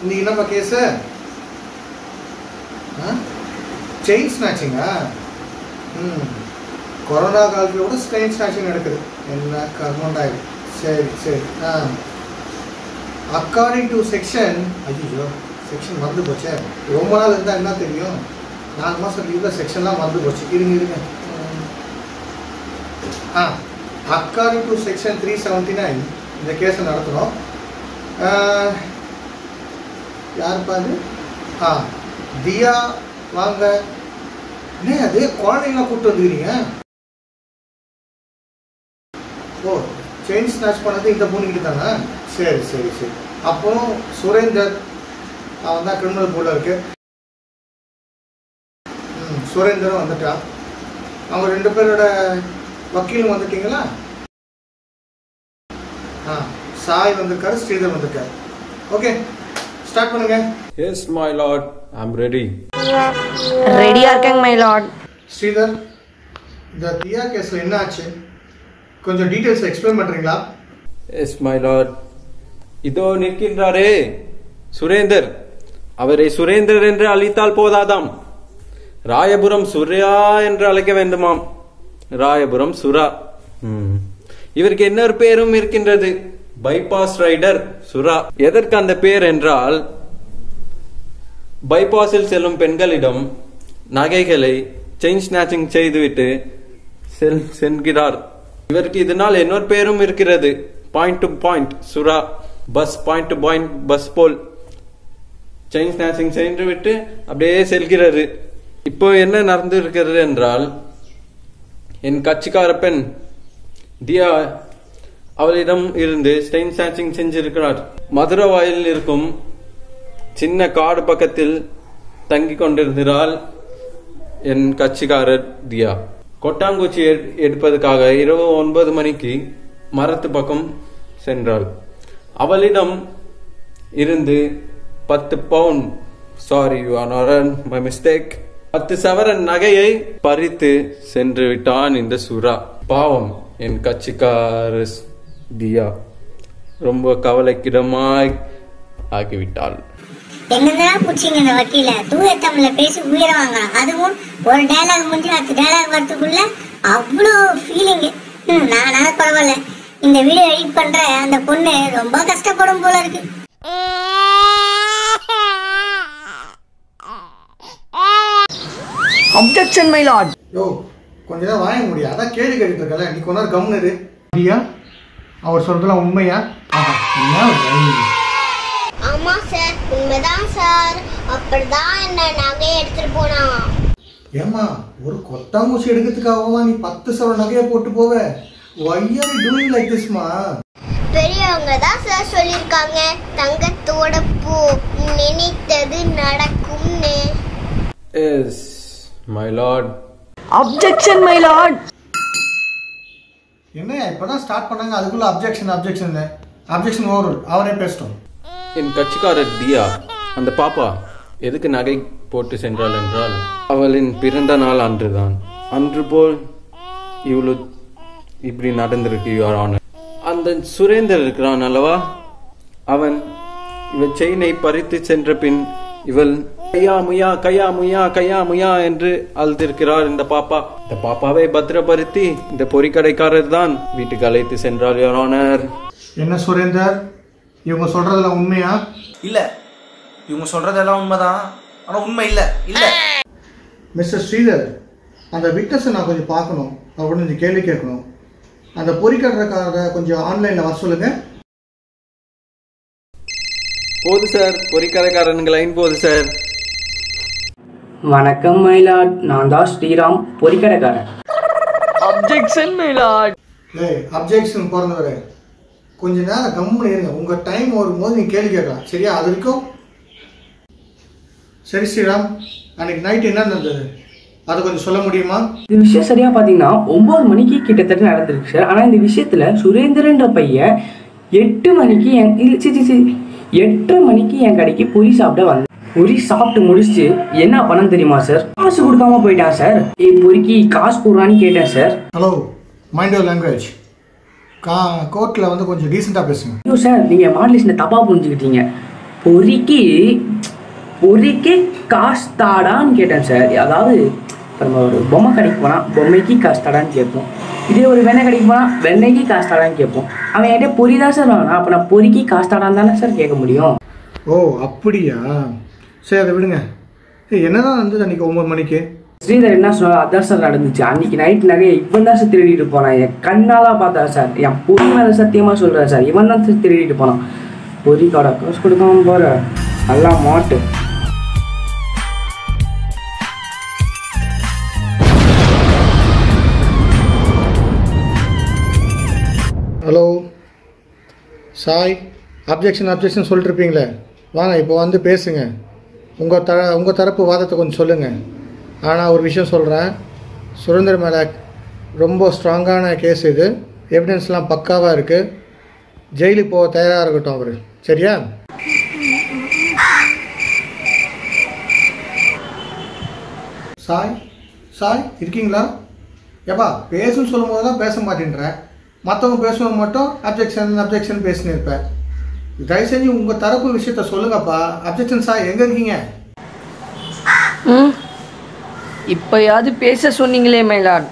இன்னைக்கு என்னப்பா case chain ஸ்நாச்சிங்கா ம் கொரோனா காலத்தில் கூட செயின் ஸ்நாச்சிங் நடக்குது என்ன கர்மண்டாய் சரி சரி ஆ அக்கார்டிங் டு செக்ஷன் ஐயோ செக்ஷன் மறந்து போச்சே ரொம்ப நாள் இருந்தால் என்ன தெரியும் நாலு மாதம் லீவில் செக்ஷன்லாம் மறந்து போச்சு இருங்க இருங்க ம். ஆ according to section three seventy nine இந்த கேஸை நடத்துகிறோம் யாருப்பா அது ஆ தியா வாங்க என்ன அது குழந்தைங்களாம் கூப்பிட்டு வந்துக்கிறீங்க ஓ செயின் ஸ்நாச் பண்ணது இந்த பொண்ணுக்கிட்ட தானே சரி சரி சரி அப்புறம் சுரேந்தர் அவன் தான் கிரிமினல் போல இருக்கு ம் சுரேந்தரும் வந்துட்டான் அவங்க ரெண்டு பேரோட வக்கீலும் வந்துட்டீங்களா ஆ சாய் வந்திருக்காரு ஸ்ரீதர் வந்திருக்காரு ஓகே ஸ்டார்ட் பண்ணுங்க Yes, my lord, I'm ready. ரெடியா இருக்கேங்க மை லார்ட் ஸ்ரீதர் இந்த தியா கேஸில் என்ன ஆச்சு கொஞ்சம் டீட்டெயில்ஸ் எக்ஸ்பிளைன் பண்ணுறீங்களா Yes, my lord. இதோ நிற்கின்றாரே சுரேந்தர் அவரை சுரேந்தர் என்று அழைத்தால் போதாதாம் ராயபுரம் சுரா என்று அழைக்க வேண்டுமாம் ராயபுரம் சுரா ம். இவருக்கு இன்னொரு பேரும் இருக்கின்றது பைபாஸ் ரைடர் சுரா எதற்கு அந்த பேர் என்றால் பைபாஸில் செல்லும் பெண்களிடம் நகைகளை செயின் ஸ்நாச்சிங் செய்துவிட்டு செல் செல்கிறார் இவருக்கு இதனால் இன்னொரு பேரும் இருக்கிறது பாயிண்ட் டு பாயிண்ட் சுரா bus point to point bus போல் செயின் ஸ்நாச்சிங் செய்து விட்டு அப்படியே செல்கிறது இப்போ என்ன நடந்து இருக்கிறது என்றால் என் கட்சிக்கார பெண் தியா அவளிடம் இருந்து ஸ்டெயின் ஸ்நாச்சிங் செஞ்சிருக்கிறார் மதுரை வாயிலில் இருக்கும் சின்ன காடு பக்கத்தில் தங்கி கொண்டிருந்தால் என் கட்சிக்காரர் தியா கொட்டாங்குச்சி எடு- எடுப்பதற்காக இரவு ஒன்பது மணிக்கு மரத்து பக்கம் சென்றாள் அவளிடம் இருந்து பத்து பவுன் sorry you are my mistake பத்து சவரன் நகையை பறித்து சென்று விட்டான் இந்த சுறா பாவம் என் கட்சிக்கார தியா ரொம்ப கவலைக்கிடமாய் ஆகிவிட்டாள் என்னதான் புடிச்சிங்க இந்த வக்கீல தூய தமிழ்ல பேசி உயிரை வாங்கலாம் அதுவும் ஒரு டயலாக் முடிஞ்சு அடுத்த டயலாக் வரதுக்குள்ள அவ்வளோ ஃபீலிங் நானால பரவாயில்ல இந்த வீடியோ எடிட் பண்ற அந்த பொண்ணு ரொம்ப கஷ்டப்படும் போல இருக்கு அப்ஜெக்ஷன் மை லார்ட் யோ கொஞ்ச நேரம் வாங்க முடியும் அதான் கேள்வி கேட்டுட்டு இருக்கல நீ கொஞ்ச நேரம் கம்னு இரு தியா அவர் சொல்றதுலாம் உண்மையா ஆஹா, என்ன வழி? ஆமா சார் உண்மைதான் சார் அப்படிதான் என்ன நகையை எடுத்துட்டு போனான் ஏம்மா ஒரு கொத்தாங்குச்சி எடுக்கிறதுக்காகவா நீ பத்து சவர நகையை போட்டு போவ ஒய்யாரி டூயிங் லைக் திஸ்மா பெரியவங்க தான் சார் சொல்லியிருக்காங்க தங்கத்தோட பூ நினைத்தது நடக்கும்னு yes my lord objection my lord என்ன இப்பதான் ஸ்டார்ட் பண்ணாங்க அதுக்குள்ள அப்ஜெக்ஷன் அப்ஜெக்ஷன் அப்ஜெக்ஷன் ஓவர் அவரே பேசிட்டோம் என் கட்சிக்காரர் தியா அந்த பாப்பா எதுக்கு நகை போட்டு சென்றாள் என்றால் அவளின் பிறந்த நாள் அன்றுதான் அன்று போல் இவ்வளவு இப்படி நடந்திருக்கு யுவர் ஆனர் அந்த சுரேந்தர் இருக்கிறான் அல்லவா அவன் இவள் செயினை பறித்து சென்ற பின் இவள் கையா முயா கையா முயா கையா முயா என்று அழுதிருக்கிறார் இந்த பாப்பா இந்த பாப்பாவை பத்திரப்படுத்தி இந்த பொறிக்கடைக்காரர் தான் வீட்டுக்கு அழைத்து சென்றார் யுவர் ஆனர் என்ன சுரேந்தர் இவங்க சொல்றதுல உண்மையா இல்ல இவங்க சொல்றதெல்லாம் உண்மைதான் ஆனா உண்மை இல்ல இல்ல மிஸ்டர் ஸ்ரீதர் அந்த விட்னஸை நான் கொஞ்சம் பார்க்கணும் அப்படின்னு கொஞ்சம் கேள்வி கேட்கணும் அந்த பொறிக்கட்டுறக்காரரை கொஞ்சம் ஆன்லைனில் வர சொல்லுங்க போது சார் பொறிக்கடைக்காரனுங்க லைன் போகுது சார் வணக்கம் மயிலாட் நான் தான் ஸ்ரீராம் பொறிக்கடைக்காரன் அப்ஜெக்ஷன் மை லார்ட் ஏய் அப்ஜெக்ஷன் பிறந்தவரே கொஞ்ச நேரம் கம்முன்னு இருங்க உங்கள் டைம் வரும்போது நீங்கள் கேள்வி கேட்கலாம் சரியா அது வரைக்கும் சரி ஸ்ரீராம் அன்னைக்கு நைட் என்ன நடந்தது அதை கொஞ்சம் சொல்ல முடியுமா இந்த விஷயம் சரியா பாத்தீங்கன்னா ஒன்பது மணிக்கு கிட்டத்தட்ட நடந்திருக்கு சார் ஆனா இந்த விஷயத்துல சுரேந்திரன்ற பையன் எட்டு மணிக்கு என் இல்ல, சி, சி, சி, எட்டரை மணிக்கு என் கடைக்கு பொரி சாப்பிட வந்தேன் பொரி சாப்பிட்டு முடிச்சுட்டு என்ன பண்ண தெரியுமா சார் காசு கொடுக்காம போயிட்டான் சார் ஏய் பொரிக்கு காசு கொடுறான்னு கேட்டேன் sir hello mind your language கா கோர்ட்டில் வந்து கொஞ்சம் டீசெண்டாக பேசுங்க ஐயோ சார் நீங்க மாடலிஸ்ட தப்பா புரிஞ்சுக்கிட்டீங்க பொறிக்கு பொறிக்கு காசு தாடான்னு கேட்டேன் சார் அதாவது இப்போ நம்ம ஒரு பொம்மை கடைக்கு போனால் பொம்மைக்கு காசு தாடான்னு கேட்போம் இதே ஒரு வெண்ணெய் கடைக்கு போனால் வெண்ணெய்க்கு காசு தாடான்னு கேட்போம் அவன் என்கிட்ட பொறி தான் சார் வாங்கினா அப்போ நான் பொறிக்கு காசு தாடான்னு தானே சார் கேட்க முடியும் ஓ அப்படியா சரி அதை விடுங்க ஏய், என்னதான் வந்து அன்னைக்கு ஒன்பது மணிக்கு ஸ்ரீதர் என்ன சொன்னாலும் அதான் சார் நடந்துச்சு அன்னைக்கு நைட் நகையை இவன் தான் சார் திருடிட்டு போனான் என் கண்ணால பார்த்தா சார் என் பொறி மேலே சத்தியமாக சொல்கிறேன் சார் இவன் தான் சார் திருடிட்டு போனான் பொறி கடை காசு கொடுக்காம போகிற நல்லா மாட்டு ஹலோ சாய் அப்ஜெக்ஷன் அப்ஜெக்ஷன் சொல்லிட்டுருப்பீங்களே வாங்க இப்போ வந்து பேசுங்க உங்கள் த உங்கள் தரப்பு வாதத்தை கொஞ்சம் சொல்லுங்கள் ஆனால் ஒரு விஷயம் சொல்கிறேன் சுரேந்தர் மேலே ரொம்ப ஸ்ட்ராங்கான கேஸ் இது எவிடன்ஸ்லாம் பக்காவாக இருக்குது ஜெயிலுக்கு போக தயாராக இருக்கட்டும் அவர் சரியா சாய் சாய் இருக்கீங்களா ஏப்பா பேசுன்னு சொல்லும் போது தான் பேச மாட்டேன்ற மற்றவங்க பேசும்போது மட்டும் அப்ஜெக்ஷன் அப்ஜெக்ஷன் பேசினு இருப்பேன் தயவு செஞ்சு உங்கள் தரப்பு விஷயத்த சொல்லுங்கப்பா அப்ஜெக்ஷன் சாய் எங்கே இருக்கீங்க ம் இப்போயாவது பேச சொன்னீங்களே மைலாட்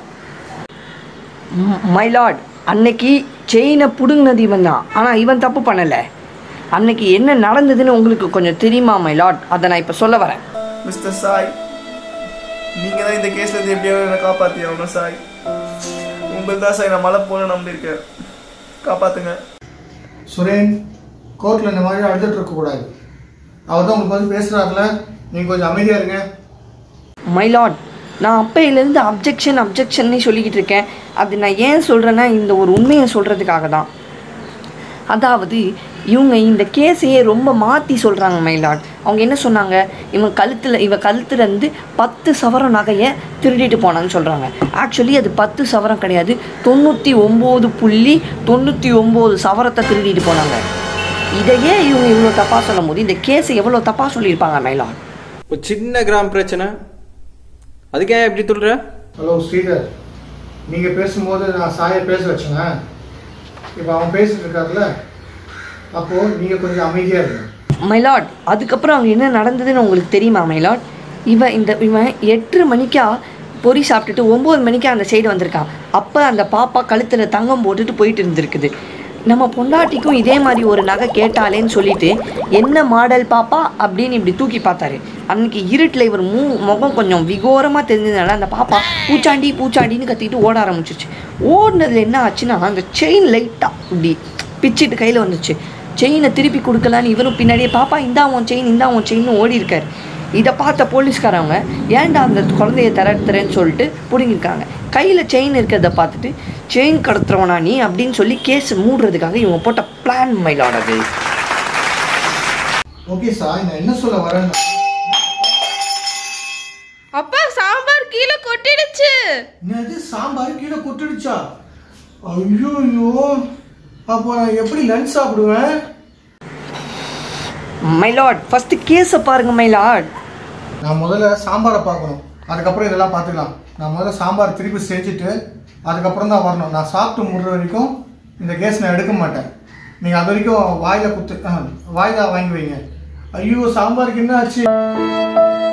மைலாட் அன்னைக்கு செயினை பிடுங்கினது இவன் தான் ஆனால் இவன் தப்பு பண்ணலை அன்னைக்கு என்ன நடந்ததுன்னு உங்களுக்கு கொஞ்சம் தெரியுமா மைலாட் அதை நான் இப்போ சொல்ல வரேன் மிஸ்டர் சாய் நீங்கள் தான் இந்த கேஸ்லேருந்து எப்படியாவது என்னை காப்பாற்றி ஆகணும் சாய் உங்களுக்கு தான் சாய் நான் மலை போல நம்பியிருக்கேன் காப்பாற்றுங்க சுரேன் கோர்ட்டில் இந்த மாதிரி அழுதுட்டு இருக்கக்கூடாது அவர் தான் உங்களுக்கு வந்து பேசுகிறாருல நீங்கள் கொஞ்சம் அமைதியாக இருங்க மைலாட் நான் அப்பையிலேருந்து அப்ஜெக்ஷன் அப்ஜெக்ஷன்னே சொல்லிக்கிட்டு இருக்கேன் அது நான் ஏன் சொல்கிறேன்னா இந்த ஒரு உண்மையை சொல்கிறதுக்காக தான் அதாவது இவங்க இந்த கேஸையே ரொம்ப மாற்றி சொல்கிறாங்க மயிலாட் அவங்க என்ன சொன்னாங்க இவன் கழுத்தில் இவ கழுத்துல இருந்து பத்து சவரம் நகையை திருடிட்டு போனான்னு சொல்கிறாங்க ஆக்சுவலி அது பத்து சவரம் கிடையாது தொண்ணூற்றி ஒம்பது புள்ளி தொண்ணூற்றி ஒம்பது சவரத்தை திருடிட்டு போனாங்க இதையே இவங்க இவ்வளோ தப்பாக சொல்லும் போது இந்த கேஸை எவ்வளோ தப்பாக சொல்லியிருப்பாங்க மயிலாட் ஒரு சின்ன கிராம் பிரச்சனை அதுக்கு ஏன் எப்படி சொல்ற ஹலோ ஸ்ரீதர் நீங்கள் பேசும்போது நான் சாயை பேச வச்சேங்க இப்போ அவன் பேசிட்டு இருக்காருல்ல அப்போது நீங்கள் கொஞ்சம் அமைதியாக இருங்க மைலாட் அதுக்கப்புறம் அங்கே என்ன நடந்ததுன்னு உங்களுக்கு தெரியுமா மைலாட் இவன் இந்த இவன் எட்டு மணிக்கா பொரி சாப்பிட்டுட்டு ஒம்பது மணிக்கு அந்த சைடு வந்திருக்கான் அப்போ அந்த பாப்பா கழுத்தில் தங்கம் போட்டுட்டு போயிட்டு இருந்திருக்குது நம்ம பொண்டாட்டிக்கும் இதே மாதிரி ஒரு நகை கேட்டாலேன்னு சொல்லிட்டு என்ன மாடல் பாப்பா அப்படின்னு இப்படி தூக்கி பார்த்தாரு அன்னைக்கு இருட்டில் இவர் மூ முகம் கொஞ்சம் விகோரமாக தெரிஞ்சதுனால அந்த பாப்பா பூச்சாண்டி பூச்சாண்டின்னு கத்திக்கிட்டு ஓட ஆரம்பிச்சிச்சு ஓடினதுல என்ன ஆச்சுன்னா அந்த செயின் லைட்டாக இப்படி பிச்சிட்டு கையில் வந்துச்சு செயினை திருப்பி கொடுக்கலான்னு இவரும் பின்னாடியே பாப்பா இந்தா உன் செயின் இந்தா உன் செயின்னு ஓடி இருக்காரு இதை பார்த்த போலீஸ்காரவங்க ஏன்டா அந்த குழந்தைய தரத்துறேன்னு சொல்லிட்டு பிடுங்கிருக்காங்க கையில் செயின் இருக்கிறத பார்த்துட்டு செயின் கடத்துறவனா நீ அப்படின்னு சொல்லி கேஸ் மூடுறதுக்காக இவங்க போட்ட பிளான் மயிலாடது ஓகே சாய் நான் என்ன சொல்ல வரேன் அப்பா சாம்பார் கீழே கொட்டிடுச்சு என்னது சாம்பார் கீழே கொட்டிடுச்சா ஐயோ ஐயோ அப்போ நான் எப்படி லஞ்ச் சாப்பிடுவேன் மைலாட் ஃபஸ்ட்டு கேஸை பாருங்க மைலாட் நான் முதல்ல சாம்பாரை பார்க்கணும் அதுக்கப்புறம் இதெல்லாம் பார்த்துக்கலாம் நான் முதல்ல சாம்பார் திருப்பி செஞ்சுட்டு அதுக்கப்புறம் தான் வரணும் நான் சாப்பிட்டு முடிற வரைக்கும் இந்த கேஸ் நான் எடுக்க மாட்டேன் நீங்கள் அது வரைக்கும் வாயில் குத்து வாய்தா வாங்கி வைங்க ஐயோ சாம்பாருக்கு என்ன ஆச்சு